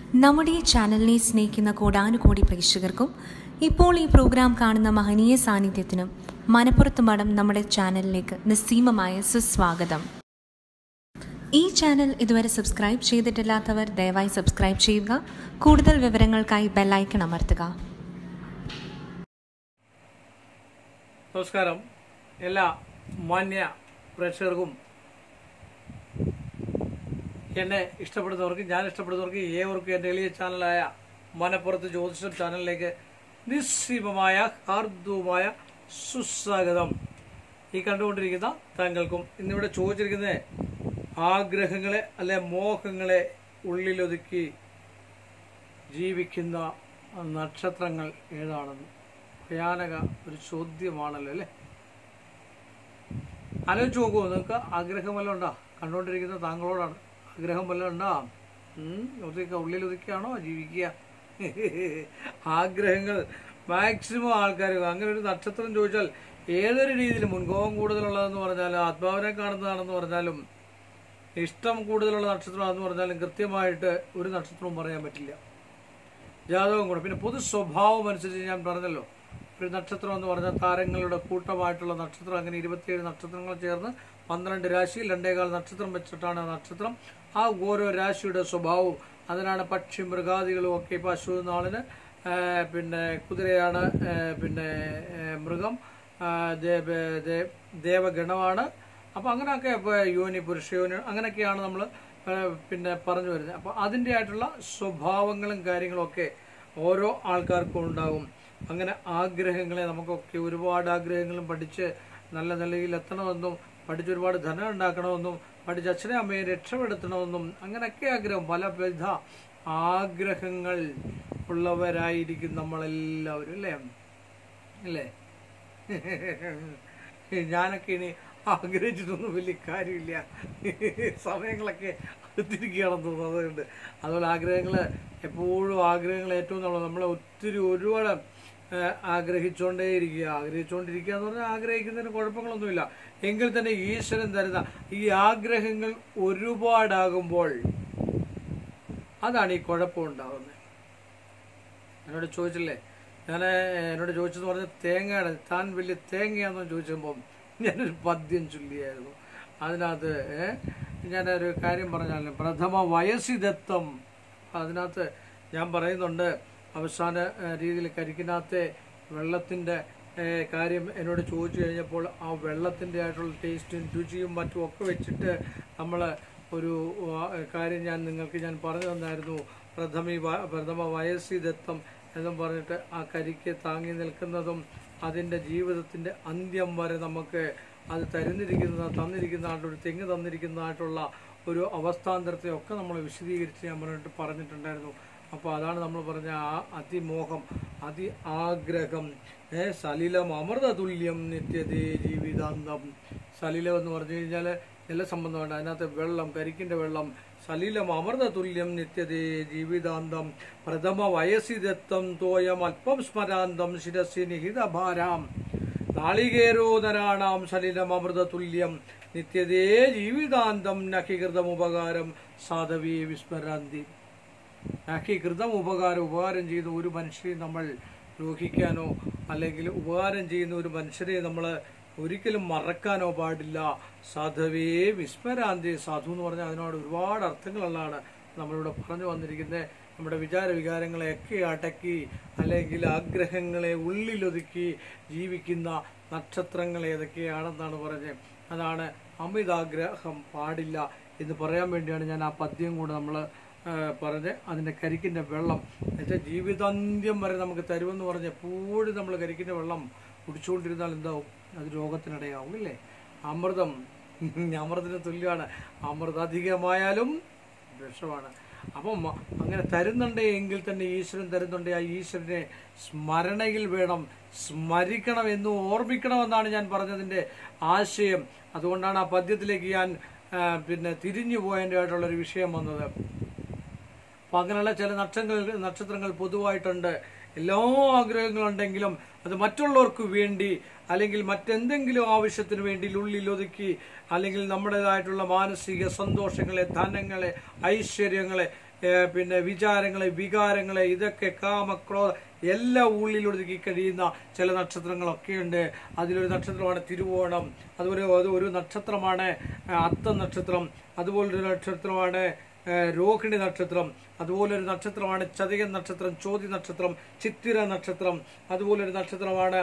നമ്മുടെ ഈ ചാനലിനെ സ്നേഹിക്കുന്ന കോടാനുകോടി പ്രേക്ഷകർക്കും ഇപ്പോൾ ഈ പ്രോഗ്രാം കാണുന്ന മഹനീയ സാന്നിധ്യത്തിനും മനപ്പുറത്ത് മഠം നമ്മുടെ ചാനലിലേക്ക് നിസ്സീമമായ സുസ്വാഗതം ഈ ചാനൽ ഇതുവരെ സബ്സ്ക്രൈബ് ചെയ്തിട്ടില്ലാത്തവർ ദയവായി സബ്സ്ക്രൈബ് ചെയ്യുക കൂടുതൽ വിവരങ്ങൾക്കായി ബെല്ലൈക്കൺ അമർത്തുക നമസ്കാരം എല്ലാ മാന്യ പ്രേക്ഷകർക്കും എന്നെ ഇഷ്ടപ്പെടുന്നവർക്ക് ഞാൻ ഇഷ്ടപ്പെടുന്നവർക്ക് ഏവർക്കും എൻ്റെ എളിയ ചാനലായ മനപ്പുറത്ത് ജ്യോതിഷം ചാനലിലേക്ക് നിസ്സീമമായ ഹാർദവുമായ സുസ്വാഗതം ഈ കണ്ടുകൊണ്ടിരിക്കുന്ന താങ്കൾക്കും ഇന്നിവിടെ ചോദിച്ചിരിക്കുന്നത് ആഗ്രഹങ്ങളെ അല്ലെ മോഹങ്ങളെ ഉള്ളിലൊതുക്കി ജീവിക്കുന്ന നക്ഷത്രങ്ങൾ ഏതാണെന്ന് ഭയാനക ഒരു ചോദ്യമാണല്ലോ അല്ലേ ആലോചിച്ച് നോക്കുമോ നിങ്ങൾക്ക് ആഗ്രഹം വല്ലതും ഉണ്ടോ കണ്ടുകൊണ്ടിരിക്കുന്ന താങ്കളോടാണ് ആഗ്രഹം വല്ലതും ഉണ്ടോ ഉം, ഒതുക്കുക ഉള്ളിൽ ഒതുക്കിയാണോ ജീവിക്കുക ആഗ്രഹങ്ങൾ മാക്സിമം ആൾക്കാർ അങ്ങനെ ഒരു നക്ഷത്രം ചോദിച്ചാൽ ഏതൊരു രീതിയിൽ മുൻകോപം കൂടുതലുള്ളതെന്ന് പറഞ്ഞാലും ആത്മാവിനെ കാണുന്നതാണെന്ന് പറഞ്ഞാലും ഇഷ്ടം കൂടുതലുള്ള നക്ഷത്രമാണെന്ന് പറഞ്ഞാലും കൃത്യമായിട്ട് ഒരു നക്ഷത്രവും പറയാൻ പറ്റില്ല ജാതകം കൂടെ പിന്നെ പൊതു സ്വഭാവം അനുസരിച്ച് ഞാൻ പറഞ്ഞല്ലോ ഒരു നക്ഷത്രം എന്ന് പറഞ്ഞാൽ താരങ്ങളുടെ കൂട്ടമായിട്ടുള്ള നക്ഷത്രം അങ്ങനെ ഇരുപത്തിയേഴ് നക്ഷത്രങ്ങൾ ചേർന്ന് പന്ത്രണ്ട് രാശിയിൽ രണ്ടേകാൽ നക്ഷത്രം വെച്ചിട്ടാണ് ആ നക്ഷത്രം ആ ഓരോ രാശിയുടെ സ്വഭാവവും അതിനാണ് പക്ഷി മൃഗാദികളും ഒക്കെ ഇപ്പൊ അശ്വതി നാളിന് ആ, പിന്നെ കുതിരയാണ് ആ, പിന്നെ ആ, മൃഗം ആ, ദേവ- ദേ- ദേവഗണമാണ് അപ്പൊ അങ്ങനെയൊക്കെ ഇപ്പൊ യോനി പുരുഷ യോനി അങ്ങനെയൊക്കെയാണ് നമ്മൾ പിന്നെ പറഞ്ഞു വരുന്നത് അപ്പൊ അതിൻ്റെ ആയിട്ടുള്ള സ്വഭാവങ്ങളും കാര്യങ്ങളും ഒക്കെ ഓരോ ആൾക്കാർക്കും ഉണ്ടാകും അങ്ങനെ ആഗ്രഹങ്ങളെ നമുക്കൊക്കെ ഒരുപാട് ആഗ്രഹങ്ങളും പഠിച്ച് നല്ല നിലയിൽ എത്തണമെന്നും പഠിച്ച് ഒരുപാട് ധനം ഉണ്ടാക്കണമെന്നും പഠിച്ച് അച്ഛനെ അമ്മയെ രക്ഷപ്പെടുത്തണമെന്നും അങ്ങനെയൊക്കെ ആഗ്രഹം പല വിധ ആഗ്രഹങ്ങൾ ഉള്ളവരായിരിക്കും നമ്മളെല്ലാവരും അല്ലേ അല്ലേ ഞാനൊക്കെ ഇനി ആഗ്രഹിച്ചിട്ടൊന്നും വലിയ കാര്യമില്ല സമയങ്ങളൊക്കെ അടുത്തിരിക്കുകയാണെന്ന് തോന്നുന്നത് അതുകൊണ്ട് അതുപോലെ ആഗ്രഹങ്ങൾ എപ്പോഴും ആഗ്രഹങ്ങൾ ഏറ്റവും നമ്മൾ നമ്മളെ ഒത്തിരി ഒരുപാട് ഏഹ്, ആഗ്രഹിച്ചുകൊണ്ടേയിരിക്കുക ആഗ്രഹിച്ചുകൊണ്ടിരിക്കുക എന്ന് പറഞ്ഞാൽ ആഗ്രഹിക്കുന്നതിന് കുഴപ്പങ്ങളൊന്നുമില്ല എങ്കിൽ തന്നെ ഈശ്വരൻ തരുന്ന ഈ ആഗ്രഹങ്ങൾ ഒരുപാടാകുമ്പോൾ അതാണ് ഈ കുഴപ്പമുണ്ടാകുന്നത് എന്നോട് ചോദിച്ചില്ലേ ഞാൻ എന്നോട് ചോദിച്ചെന്ന് പറഞ്ഞ തേങ്ങയാണ് താൻ വലിയ തേങ്ങയാണെന്ന് ചോദിച്ചപ്പം ഞാനൊരു പദ്യം ചൊല്ലിയായിരുന്നു അതിനകത്ത് ഏ, ഞാനൊരു കാര്യം പറഞ്ഞാലും പ്രഥമ വയസ്സിദത്തം അതിനകത്ത് ഞാൻ പറയുന്നുണ്ട് അവസാന ഏ, രീതിയിൽ കരിക്കിനകത്തെ വെള്ളത്തിൻ്റെ ഏ, കാര്യം എന്നോട് ചോദിച്ചു കഴിഞ്ഞപ്പോൾ ആ വെള്ളത്തിൻ്റെ ആയിട്ടുള്ള ടേസ്റ്റും രുചിയും മറ്റും ഒക്കെ വെച്ചിട്ട് നമ്മൾ ഒരു ആ, കാര്യം ഞാൻ നിങ്ങൾക്ക് ഞാൻ പറഞ്ഞു തന്നായിരുന്നു പ്രഥമി വ- പ്രഥമ വയസ്സിദത്തം എന്നും പറഞ്ഞിട്ട് ആ കരിക്ക് താങ്ങി നിൽക്കുന്നതും അതിൻ്റെ ജീവിതത്തിൻ്റെ അന്ത്യം വരെ നമുക്ക് അത് തരുന്നിരിക്കുന്ന തന്നിരിക്കുന്നതായിട്ട് ഒരു തെങ്ങ് തന്നിരിക്കുന്നതായിട്ടുള്ള ഒരു അവസ്ഥാന്തരത്തെ ഒക്കെ നമ്മൾ വിശദീകരിച്ച് ഞാൻ പറഞ്ഞിട്ട് പറഞ്ഞിട്ടുണ്ടായിരുന്നു അപ്പോൾ അതാണ് നമ്മൾ പറഞ്ഞ ആ അതിമോഹം അതി ആഗ്രഹം ഏ സലിലം അമൃതതുല്യം നിത്യതേ ജീവിതാന്തം സലിലം എന്ന് പറഞ്ഞു കഴിഞ്ഞാൽ ജലസംബന്ധമാണ് അതിനകത്ത് വെള്ളം കരിക്കിൻ്റെ വെള്ളം സലിലം അമൃതതുല്യം നിത്യതേ ജീവിതാന്തം പ്രഥമ വയസ്സിദത്തം തോയം അല്പം സ്മരാന്തം ശിരസി നിഹിതഭാരാം നാളികേരോദരാണാം സലിലം അമൃതതുല്യം നിത്യതേ ജീവിതാന്തം നഖികൃതം ഉപകാരം സാധവി വിസ്മരാന്തി നഖികൃതം ഉപകാരം ഉപകാരം ചെയ്ത ഒരു മനുഷ്യരെ നമ്മൾ ദ്രോഹിക്കാനോ അല്ലെങ്കിൽ ഉപകാരം ചെയ്യുന്ന ഒരു മനുഷ്യരെ നമ്മൾ ഒരിക്കലും മറക്കാനോ പാടില്ല സാധവേ വിസ്മരാന്തി സാധു എന്ന് പറഞ്ഞാൽ അതിനോട് ഒരുപാട് അർത്ഥങ്ങളുള്ളതാണ് നമ്മളിവിടെ പറഞ്ഞു വന്നിരിക്കുന്നത് നമ്മുടെ വിചാര വികാരങ്ങളെയൊക്കെ അടക്കി അല്ലെങ്കിൽ ആഗ്രഹങ്ങളെ ഉള്ളിലൊതുക്കി ജീവിക്കുന്ന നക്ഷത്രങ്ങൾ ഏതൊക്കെയാണെന്നാണ് പറഞ്ഞത് അതാണ് അമിതാഗ്രഹം പാടില്ല എന്ന് പറയാൻ വേണ്ടിയാണ് ഞാൻ ആ പദ്യം കൂടെ നമ്മൾ പറഞ്ഞ് അതിൻ്റെ കരിക്കിൻ്റെ വെള്ളം എന്നുവെച്ചാൽ ജീവിതാന്ത്യം വരെ നമുക്ക് തരുമെന്ന് പറഞ്ഞ് എപ്പോഴും നമ്മൾ കരിക്കിൻ്റെ വെള്ളം കുടിച്ചുകൊണ്ടിരുന്നാൽ എന്താവും അത് രോഗത്തിനിടയാവും ഇല്ലേ അമൃതം അമൃതത്തിന് തുല്യമാണ് അമൃത അധികമായാലും വിഷമാണ് അപ്പം മ- അങ്ങനെ തരുന്നുണ്ട് എങ്കിൽ തന്നെ ഈശ്വരൻ തരുന്നുണ്ട് ആ ഈശ്വരനെ സ്മരണയിൽ വേണം സ്മരിക്കണം എന്ന് ഓർമ്മിക്കണമെന്നാണ് ഞാൻ പറഞ്ഞതിൻ്റെ ആശയം അതുകൊണ്ടാണ് ആ പദ്യത്തിലേക്ക് ഞാൻ ആ, പിന്നെ തിരിഞ്ഞു പോയതിൻ്റെ ആയിട്ടുള്ളൊരു വിഷയം വന്നത് അപ്പൊ അങ്ങനെയുള്ള ചില നക്ഷത്രങ്ങൾ നക്ഷത്രങ്ങൾ പൊതുവായിട്ടുണ്ട് എല്ലാ ആഗ്രഹങ്ങളുണ്ടെങ്കിലും അത് മറ്റുള്ളവർക്ക് വേണ്ടി അല്ലെങ്കിൽ മറ്റെന്തെങ്കിലും ആവശ്യത്തിന് വേണ്ടി ഉള്ളിൽ ഒതുക്കി അല്ലെങ്കിൽ നമ്മുടേതായിട്ടുള്ള മാനസിക സന്തോഷങ്ങളെ ധനങ്ങളെ ഐശ്വര്യങ്ങളെ ഏ, പിന്നെ വിചാരങ്ങളെ വികാരങ്ങളെ ഇതൊക്കെ കാമക്രോധ എല്ലാ ഉള്ളിലൊതുക്കി കഴിയുന്ന ചില നക്ഷത്രങ്ങളൊക്കെ ഉണ്ട് അതിലൊരു നക്ഷത്രമാണ് തിരുവോണം അതുപോലെ അത് ഒരു നക്ഷത്രമാണ് ആ, അത്തം നക്ഷത്രം അതുപോലൊരു നക്ഷത്രമാണ് ഏ, രോഹിണി നക്ഷത്രം അതുപോലെ ഒരു നക്ഷത്രമാണ് ചതയൻ നക്ഷത്രം ചോതി നക്ഷത്രം ചിത്തിര നക്ഷത്രം അതുപോലെ ഒരു നക്ഷത്രമാണ്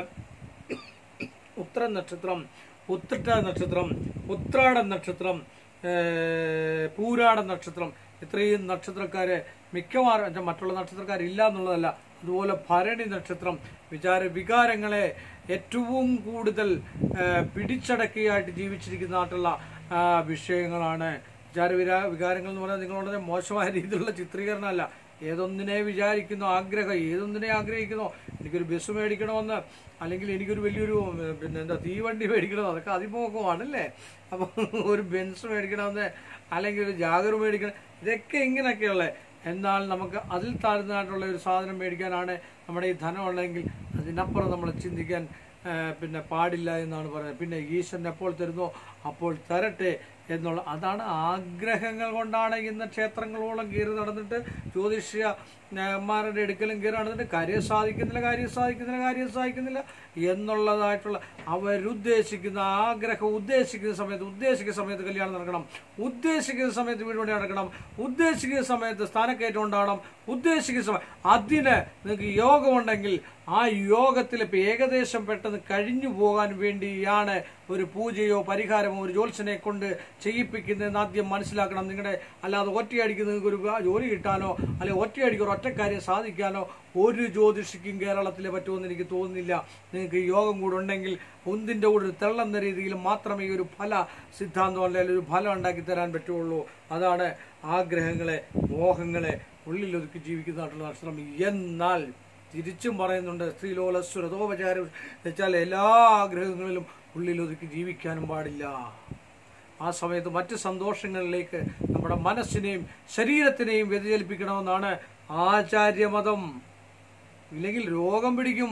ഉത്തരം നക്ഷത്രം ഉത്രട്ട നക്ഷത്രം ഉത്രാടൻ നക്ഷത്രം ഏർ, പൂരാടൻ നക്ഷത്രം ഇത്രയും നക്ഷത്രക്കാര് മിക്കവാറും എന്നുവെച്ചാൽ മറ്റുള്ള നക്ഷത്രക്കാരില്ല എന്നുള്ളതല്ല അതുപോലെ ഭരണി നക്ഷത്രം വിചാര വികാരങ്ങളെ ഏറ്റവും കൂടുതൽ ഏർ, പിടിച്ചടക്കിയായിട്ട് ജീവിച്ചിരിക്കുന്ന ആയിട്ടുള്ള ആ, വിഷയങ്ങളാണ് വിചാര വിരാ വികാരങ്ങൾ എന്ന് പറഞ്ഞാൽ നിങ്ങളോട് മോശമായ രീതിയിലുള്ള ചിത്രീകരണമല്ല ഏതൊന്നിനെ വിചാരിക്കുന്നു ആഗ്രഹം ഏതൊന്നിനെ ആഗ്രഹിക്കുന്നോ എനിക്കൊരു ബസ് മേടിക്കണമെന്ന് അല്ലെങ്കിൽ എനിക്കൊരു വലിയൊരു ഉം, പിന്നെ എന്താ തീവണ്ടി മേടിക്കണമെന്ന് അതൊക്കെ അതിമോഹമാണല്ലേ അപ്പം ഒരു ബെൻസ് മേടിക്കണമെന്ന് അല്ലെങ്കിൽ ഒരു ജാഗർ മേടിക്കണം ഇതൊക്കെ ഇങ്ങനെയൊക്കെയുള്ള എന്നാൽ നമുക്ക് അതിൽ താഴ്ന്നതായിട്ടുള്ള ഒരു സാധനം മേടിക്കാനാണ് നമ്മുടെ ഈ ധനം ഉള്ളതെങ്കിൽ അതിനപ്പുറം നമ്മൾ ചിന്തിക്കാൻ ആ, പിന്നെ പാടില്ല എന്നാണ് പറയുന്നത് പിന്നെ ഈശ്വരൻ എപ്പോൾ തരുന്നോ അപ്പോൾ തരട്ടെ എന്നുള്ള അതാണ് ആഗ്രഹങ്ങൾ കൊണ്ടാണ് ഇന്ന് ക്ഷേത്രങ്ങളോളം കയറി നടന്നിട്ട് ജ്യോതിഷമാരുടെ അടുക്കലും കയറി നടന്നിട്ട് കാര്യം സാധിക്കുന്നില്ല കാര്യം സാധിക്കുന്നില്ല കാര്യം സാധിക്കുന്നില്ല എന്നുള്ളതായിട്ടുള്ള അവരുദ്ദേശിക്കുന്ന ആഗ്രഹം ഉദ്ദേശിക്കുന്ന സമയത്ത് ഉദ്ദേശിക്കുന്ന സമയത്ത് കല്യാണം നടക്കണം ഉദ്ദേശിക്കുന്ന സമയത്ത് വീട് പണി നടക്കണം ഉദ്ദേശിക്കുന്ന സമയത്ത് സ്ഥാനക്കയറ്റം ഉണ്ടാകണം ഉദ്ദേശിക്കുന്ന സമയം അതിന് നിങ്ങൾക്ക് യോഗമുണ്ടെങ്കിൽ ആ യോഗത്തിൽ ഇപ്പം ഏകദേശം പെട്ടെന്ന് കഴിഞ്ഞു പോകാൻ വേണ്ടിയാണ് ഒരു പൂജയോ പരിഹാരമോ ഒരു ജ്യോത്സ്യനെ കൊണ്ട് ചെയ്യിപ്പിക്കുന്നതെന്ന് ആദ്യം മനസ്സിലാക്കണം നിങ്ങളുടെ അല്ലാതെ ഒറ്റയടിക്ക് നിങ്ങൾക്ക് ഒരു ജോലി കിട്ടാനോ അല്ലെങ്കിൽ ഒറ്റയടിക്ക് ഒരു ഒറ്റക്കാര്യം സാധിക്കാനോ ഒരു ജ്യോതിഷിക്കും കേരളത്തിൽ പറ്റുമെന്ന് എനിക്ക് തോന്നുന്നില്ല നിങ്ങൾക്ക് ഈ യോഗം കൂടെ ഉണ്ടെങ്കിൽ ഒന്നിൻ്റെ കൂടെ ഒരു തെള്ളുന്ന രീതിയിൽ മാത്രമേ ഈ ഒരു ഫല സിദ്ധാന്തം അല്ലെങ്കിൽ ഒരു ഫലം ഉണ്ടാക്കി തരാൻ പറ്റുള്ളൂ അതാണ് ആഗ്രഹങ്ങളെ മോഹങ്ങളെ ഉള്ളിലൊതുക്കി ജീവിക്കുന്നതായിട്ടുള്ള നക്ഷത്രം എന്നാൽ തിരിച്ചും പറയുന്നുണ്ട് സ്ത്രീലോലസ്വരതോപചാരം വെച്ചാൽ എല്ലാ ആഗ്രഹങ്ങളിലും ഉള്ളിലൊതുക്കി ജീവിക്കാനും പാടില്ല ആ സമയത്ത് മറ്റ് സന്തോഷങ്ങളിലേക്ക് നമ്മുടെ മനസ്സിനെയും ശരീരത്തിനെയും വ്യതിചലിപ്പിക്കണമെന്നാണ് ആചാര്യമതം ഇല്ലെങ്കിൽ രോഗം പിടിക്കും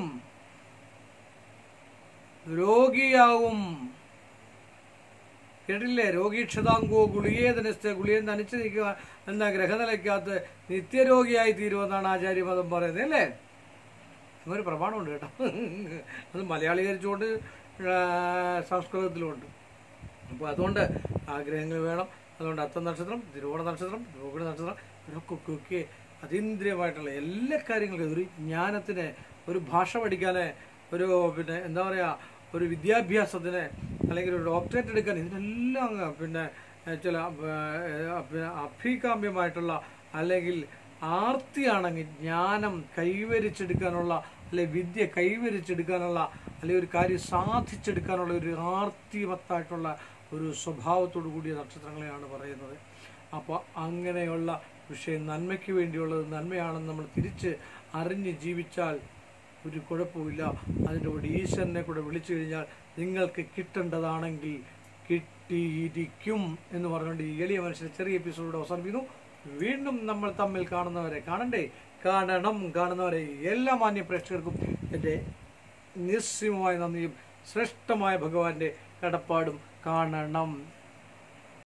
രോഗിയാവും കേട്ടില്ലേ രോഗീക്ഷതാങ്കോ ഗുളികേതനസ്ഥ ഗുളിയെ നനച്ചു നിൽക്കുക എന്ന ഗ്രഹനിലയ്ക്കകത്ത് നിത്യരോഗിയായി തീരുമെന്നാണ് ആചാര്യമതം പറയുന്നത് അല്ലേ അങ്ങനെ ഒരു പ്രമാണമുണ്ട് കേട്ടോ അത് മലയാളീകരിച്ചുകൊണ്ട് ആ, സംസ്കൃതത്തിലുമുണ്ട് അപ്പോൾ അതുകൊണ്ട് ആഗ്രഹങ്ങൾ വേണം അതുകൊണ്ട് അത്ത നക്ഷത്രം തിരുവോണ നക്ഷത്രം രോഹിണി നക്ഷത്രം ഇതൊക്കെ ഒക്കെ അതീന്ദ്രിയമായിട്ടുള്ള എല്ലാ കാര്യങ്ങൾക്കും ഒരു ജ്ഞാനത്തിന് ഒരു ഭാഷ പഠിക്കാൻ ഒരു പിന്നെ എന്താ പറയുക ഒരു വിദ്യാഭ്യാസത്തിന് അല്ലെങ്കിൽ ഒരു ഡോക്ടറേറ്റ് എടുക്കാൻ ഇതിനെല്ലാം അങ്ങ് പിന്നെ ഏഹ്, ചില ഏഹ്, പിന്നെ അഭികാമ്യമായിട്ടുള്ള അല്ലെങ്കിൽ ആർത്തിയാണെങ്കിൽ ജ്ഞാനം കൈവരിച്ചെടുക്കാനുള്ള അല്ലെ വിദ്യ കൈവരിച്ചെടുക്കാനുള്ള അല്ലെങ്കിൽ ഒരു കാര്യം സാധിച്ചെടുക്കാനുള്ള ഒരു ആർത്തിമത്തായിട്ടുള്ള ഒരു സ്വഭാവത്തോടു കൂടിയ നക്ഷത്രങ്ങളെയാണ് പറയുന്നത് അപ്പോൾ അങ്ങനെയുള്ള വിഷയം നന്മയ്ക്ക് വേണ്ടിയുള്ളത് നന്മയാണെന്ന് നമ്മൾ തിരിച്ച് അറിഞ്ഞ് ജീവിച്ചാൽ ഒരു കുഴപ്പമില്ല അതിൻ്റെ കൂടെ ഈശ്വരനെ കൂടെ വിളിച്ചു കഴിഞ്ഞാൽ നിങ്ങൾക്ക് കിട്ടേണ്ടതാണെങ്കിൽ കിട്ടിയിരിക്കും എന്ന് പറഞ്ഞുകൊണ്ട് ഈ എളിയ മനുഷ്യന്റെ ചെറിയ എപ്പിസോഡ് അവസാനിപ്പിക്കുന്നു വീണ്ടും നമ്മൾ തമ്മിൽ കാണുന്നവരെ കാണണ്ടേ കാണണം കാണുന്നവരെ എല്ലാ മാന്യ പ്രേക്ഷകർക്കും എൻ്റെ നിസ്സീമമായ നന്ദിയും ശ്രേഷ്ഠമായ ഭഗവാന്റെ കടപ്പാടും കാണണം